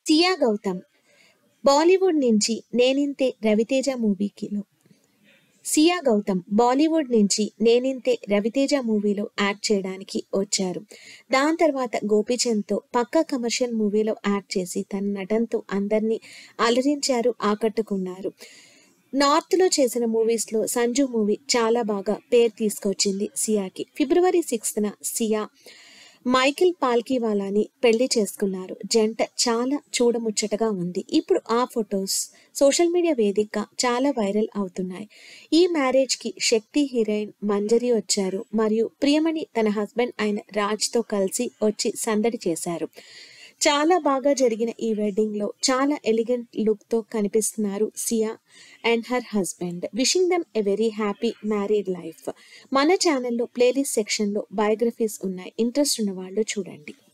సియా గౌతమ్ బాలీవుడ్ నుంచి నేనింతే రవితేజ మూవీకిలో సియా గౌతమ్ బాలీవుడ్ నుంచి నేనింతే రవితేజ మూవీలో యాక్ట్ చేయడానికి వచ్చారు దాని తర్వాత గోపీచంద్తో పక్కా కమర్షియల్ మూవీలో యాక్ట్ చేసి తన నటనతో అందరినీ అలరించారు ఆకట్టుకున్నారు నార్త్లో చేసిన మూవీస్లో సంజు మూవీ చాలా బాగా పేరు తీసుకొచ్చింది సియాకి ఫిబ్రవరి సిక్స్త్న సియా మైకిల్ పాల్కీవాలాని పెళ్లి చేసుకున్నారు జంట చాలా చూడముచ్చటగా ఉంది ఇప్పుడు ఆ ఫొటోస్ సోషల్ మీడియా వేదికగా చాలా వైరల్ అవుతున్నాయి ఈ మ్యారేజ్కి శక్తి హీరోయిన్ మంజరి వచ్చారు మరియు ప్రియమణి తన హస్బెండ్ అయిన రాజ్తో కలిసి వచ్చి సందడి చేశారు చాలా బాగా జరిగిన ఈ వెడ్డింగ్ లో చాలా ఎలిగెంట్ లుక్ తో కనిపిస్తున్నారు Siya and her husband wishing them a very happy married life మన ఛానల్లో ప్లేలిస్ట్ సెక్షన్ లో బయోగ్రఫీస్ ఉన్నాయి ఇంట్రెస్ట్ ఉన్న వాళ్ళు చూడండి